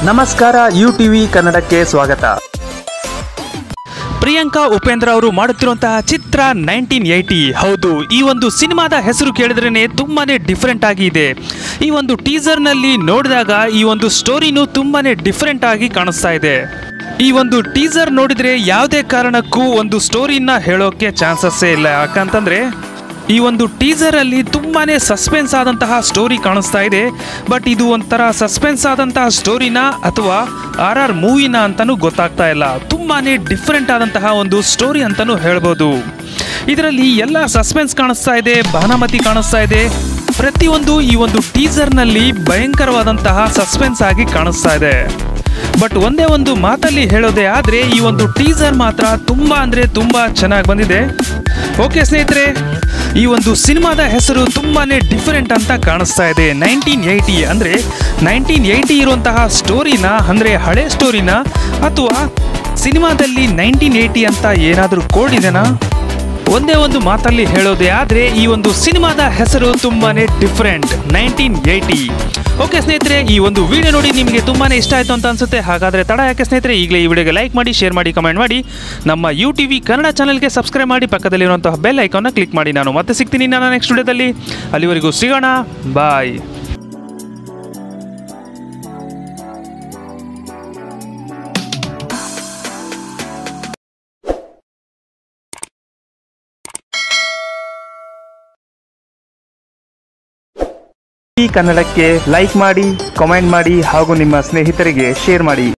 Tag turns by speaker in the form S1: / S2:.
S1: ನಮಸ್ಕಾರ you TV ಕನ್ನಡಕ್ಕೆ ಸ್ವಾಗತ
S2: ಪ್ರಿಯಾಂಕಾ ಉಪೇಂದ್ರ ಅವರು ಮಾಡುತ್ತಿರುವಂತಹ ಚಿತ್ರ ನೈನ್ಟೀನ್ ಏಯ್ಟಿ ಹೌದು ಈ ಒಂದು ಸಿನಿಮಾದ ಹೆಸರು ಕೇಳಿದ್ರೇ ತುಂಬಾನೇ ಡಿಫ್ರೆಂಟ್ ಆಗಿ ಇದೆ ಈ ಒಂದು ಟೀಸರ್ನಲ್ಲಿ ನೋಡಿದಾಗ ಈ ಒಂದು ಸ್ಟೋರಿನೂ ತುಂಬಾನೇ ಡಿಫ್ರೆಂಟ್ ಆಗಿ ಕಾಣಿಸ್ತಾ ಇದೆ ಈ ಒಂದು ಟೀಸರ್ ನೋಡಿದ್ರೆ ಯಾವುದೇ ಕಾರಣಕ್ಕೂ ಒಂದು ಸ್ಟೋರಿನ ಹೇಳೋಕೆ ಚಾನ್ಸಸ್ಸೇ ಇಲ್ಲ ಯಾಕಂತಂದ್ರೆ ಈ ಒಂದು ಟೀಸರ್ ಅಲ್ಲಿ ತುಂಬಾನೇ ಸಸ್ಪೆನ್ಸ್ ಆದಂತಹ ಸ್ಟೋರಿ ಕಾಣಿಸ್ತಾ ಇದೆ ಬಟ್ ಇದು ಒಂಥರ ಸಸ್ಪೆನ್ಸ್ ಆದಂತಹ ಸ್ಟೋರಿನ ಅಥವಾ ಆರ್ ಆರ್ ಮೂವಿನ ಅಂತಾನೂ ಗೊತ್ತಾಗ್ತಾ ಇಲ್ಲ ತುಂಬಾನೇ ಡಿಫ್ರೆಂಟ್ ಆದಂತಹ ಒಂದು ಸ್ಟೋರಿ ಅಂತಾನೂ ಹೇಳ್ಬೋದು ಇದರಲ್ಲಿ ಎಲ್ಲ ಸಸ್ಪೆನ್ಸ್ ಕಾಣಿಸ್ತಾ ಇದೆ ಭಾನುಮತಿ ಕಾಣಿಸ್ತಾ ಇದೆ ಪ್ರತಿಯೊಂದು ಈ ಒಂದು ಟೀಸರ್ನಲ್ಲಿ ಭಯಂಕರವಾದಂತಹ ಸಸ್ಪೆನ್ಸ್ ಆಗಿ ಕಾಣಿಸ್ತಾ ಇದೆ ಬಟ್ ಒಂದೇ ಒಂದು ಮಾತಲ್ಲಿ ಹೇಳೋದೇ ಆದರೆ ಈ ಒಂದು ಟೀಸರ್ ಮಾತ್ರ ತುಂಬ ಅಂದರೆ ತುಂಬ ಚೆನ್ನಾಗಿ ಬಂದಿದೆ ಓಕೆ ಸ್ನೇಹಿತರೆ ಈ ಒಂದು ಸಿನಿಮಾದ ಹೆಸರು ತುಂಬಾನೇ ಡಿಫರೆಂಟ್ ಅಂತ ಕಾಣಿಸ್ತಾ ಇದೆ ನೈನ್ಟೀನ್ ಏಯ್ಟಿ ಅಂದರೆ ನೈನ್ಟೀನ್ ಏಯ್ಟಿ ಇರುವಂತಹ ಸ್ಟೋರಿನ ಅಂದರೆ ಹಳೆ ಸ್ಟೋರಿನ ಅಥವಾ ಸಿನಿಮಾದಲ್ಲಿ ನೈನ್ಟೀನ್ ಏಯ್ಟಿ ಅಂತ ಏನಾದರೂ ಕೋಡ್ ಇದೆನಾ ಒಂದೇ ಒಂದು ಮಾತಲ್ಲಿ ಹೇಳೋದೇ ಆದರೆ ಈ ಒಂದು ಸಿನಿಮಾದ ಹೆಸರು ತುಂಬಾನೇ ಡಿಫ್ರೆಂಟ್ ನೈನ್ಟೀನ್ ಏಯ್ಟಿ ಓಕೆ ಸ್ನೇಹಿತರೆ ಈ ಒಂದು ವಿಡಿಯೋ ನೋಡಿ ನಿಮಗೆ ತುಂಬಾನೇ ಇಷ್ಟ ಆಯಿತು ಅಂತ ಅನ್ಸುತ್ತೆ ಹಾಗಾದರೆ ತಡ ಯಾಕೆ ಸ್ನೇಹಿತರೆ ಈಗಲೇ ಈ ವಿಡಿಯೋಗೆ ಲೈಕ್ ಮಾಡಿ ಶೇರ್ ಮಾಡಿ ಕಮೆಂಟ್ ಮಾಡಿ ನಮ್ಮ ಯು ಟಿ ವಿ ಕನ್ನಡ ಚಾನಲ್ಗೆ ಸಬ್ಸ್ಕ್ರೈಬ್ ಮಾಡಿ ಪಕ್ಕದಲ್ಲಿರುವಂತಹ ಬೆಲ್ ಐಕಾನ್ನ ಕ್ಲಿಕ್ ಮಾಡಿ ನಾನು ಮತ್ತೆ ಸಿಗ್ತೀನಿ ನಾನು ನೆಕ್ಸ್ಟ್ ವಿಡಿಯೋದಲ್ಲಿ ಅಲ್ಲಿವರೆಗೂ ಸಿಗೋಣ ಬಾಯ್
S1: ಈ ಕನ್ನಡಕ್ಕೆ ಲೈಕ್ ಮಾಡಿ ಕಾಮೆಂಟ್ ಮಾಡಿ ಹಾಗೂ ನಿಮ್ಮ ಸ್ನೇಹಿತರಿಗೆ ಶೇರ್ ಮಾಡಿ